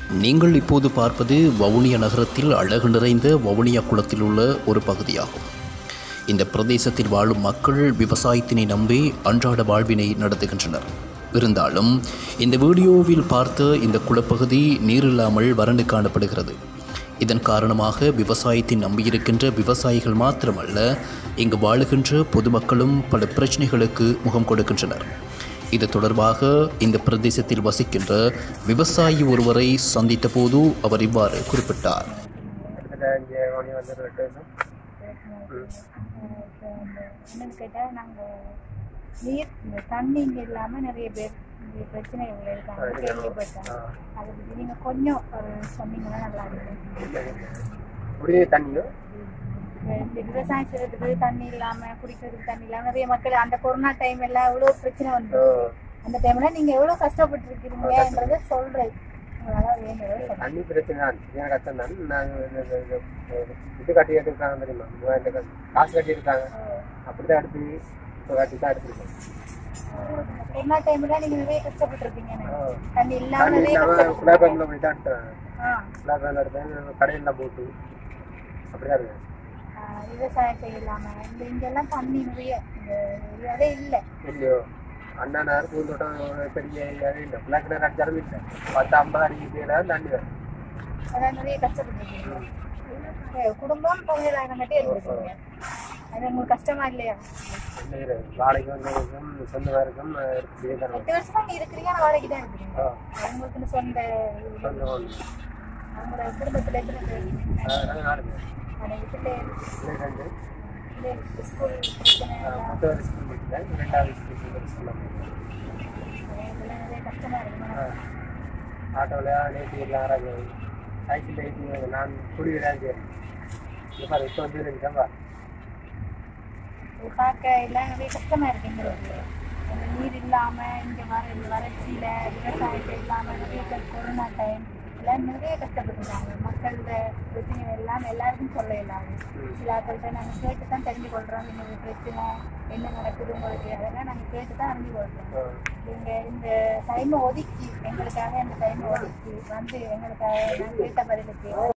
நீங்கள் இப்போது பார்ப்பது வவுனியா நகரத்தில் அழகு நிறைந்த வவுனியா குளத்தில் உள்ள ஒரு பகுதியாகும் இந்த பிரதேசத்தில் வாழும் மக்கள் விவசாயத்தினை நம்பி அன்றாட வாழ்வினை நடத்துகின்றனர் இருந்தாலும் இந்த வீடியோவில் பார்த்த இந்த குளப்பகுதி நீரில்லாமல் வறண்டு காணப்படுகிறது இதன் காரணமாக விவசாயத்தை நம்பியிருக்கின்ற விவசாயிகள் மாத்திரமல்ல இங்கு வாழுகின்ற பொதுமக்களும் பல பிரச்சனைகளுக்கு முகம் கொடுக்கின்றனர் இது தொடர்பாக இந்த பிரதேசத்தில் வசிக்கின்ற விவசாயி ஒருவரை சந்தித்த போது அவர் இவ்வாறு குறிப்பிட்டார் கிட்டத்தட்ட இங்கே வழி வந்து ரெண்டு வருஷம் என்னன்னு கேட்டால் நாங்கள் நீர் இந்த தண்ணி இங்கே இல்லாமல் நிறைய பேர் இங்கே பிரச்சனைகள் இருக்காங்க கேள்விப்பட்டேன் அதை பற்றி நீங்கள் கொஞ்சம் ஒரு சொன்னீங்கன்னா நல்லா இருக்கும் குடிநீர் தண்ணியோ இந்த விவசாயம் செய்யறதுக்கு தண்ணி இல்லாமல் குடிக்கிறதுக்கு தண்ணி இல்லாமல் நிறைய மக்கள் அந்த கொரோனா டைம் எல்லாம் எவ்வளோ பிரச்சனை வந்து அந்த டைம்ல நீங்கள் எவ்வளோ கஷ்டப்பட்டுருக்கீங்கன்றதை சொல்கிறேன் உங்களால் வேண்டியதை சொல்லுங்கள் தண்ணி பிரச்சனை தான் சரியான கஷ்டம் தான் நாங்கள் இந்த- இந்த- இந்த- இது கட்டி எடுத்துருக்காங்க தெரியுமா மூவாயிரம் கா- காசு கட்டி இருக்காங்க அப்படிதான் எடுத்து இப்போ கட்டி தான் எடுத்துருக்கோம் கொரோனா டைம்ல நீங்கள் நிறைய கஷ்டப்பட்டுருப்பீங்க தண்ணி இல்லாமல் தண்ணி நிறைய இல்லாமல் கஷ்டப்பட்டு குழாய் பம்பில் போய் தான் எடுத்தாங்க ஆ குழாய் பம்பில் எடுத்தாங்க கடையில் போட்டு அப்படிதான் இருக்கு ஆஹ் விவசாயம் செய்யலாம இந்த இங்கெல்லாம் தண்ணி நிறைய இந்த ஏரியாவே இல்லை இல்லையோ அண்ணா நேரம் பூந்தோட்டம் ஒரு பெரிய ஏரியாவே இல்லை பிளாக் கிணறு அடிச்சாலும் இல்லை பத்து ஐம்பது அடி பேராக தண்ணி வரும் அதான் நிறைய கஷ்டப்பட்டுருக்கீங்க ஏ, குடும்பம் தொழிலாளர் மட்டும் இருந்துருக்கீங்க அது உங்களுக்கு கஷ்டமா இல்லையா என்ன செய்யறது? வாடகைக்கு வந்தவங்களுக்கும் சொந்தமாக இருக்கும் எடுத்து செய்ய தரணும் எட்டு வருஷமா நீங்க இருக்கிறீங்க ஆனா வாடகைக்கு தான் இருக்கிறீங்க ஆ உங்களுக்குன்னு சொந்த சொந்தம் ஒன்று அவங்களோட குடும்பத்துல எத்தனை பேர் அதனால நாலு பேர் அவங்க வீட்டுல இல்லை ரெண்டு இந்த ஸ்கூல் பிரச்சனை எல்லாம் மொத்தம் ஒரு ஸ்கூல் படிக்கிறேன் ரெண்டாவது ஸ்கூல் ஒரு ஸ்கூலில் இதெல்லாம் நிறைய கஷ்டமா இருக்குமா ஆட்டோவில் நேற்று எல்லாம் ஆறாங்க சைக்கிள் ஏற்றி நான் குடி விளையாண்டு இந்த மாதிரி இப்போ வந்து ரெண்டு பாரு இது பார்க்க எல்லாம் நிறைய கஷ்டமா இருக்கு எங்களுக்கு அந்த நீர் இல்லாம இங்க வர இந்த வறட்சியில விவசாயத்தை இல்லாம நிறைய பேர் கொரோனா டைம் எல்லாம் நிறைய கஷ்டப்பட்டுருக்காங்க மக்களோட பிரச்சனை எல்லாம் எல்லாருக்கும் சொல்ல இல்லாது சில ஆட்கள்கிட்ட நாங்கள் கேட்டு தான் தெரிஞ்சு கொள்றோம் இந்த பிரச்சனை என்ன நடக்குது உங்களுக்கு அதெல்லாம் நாங்கள் கேட்டு தான் அறிஞ்சு கொள்றோம் நீங்க இந்த டைமை ஒதுக்கி எங்களுக்காக இந்த டைமை ஒதுக்கி வந்து எங்களுக்காக நான் கேட்ட பதிலுக்கு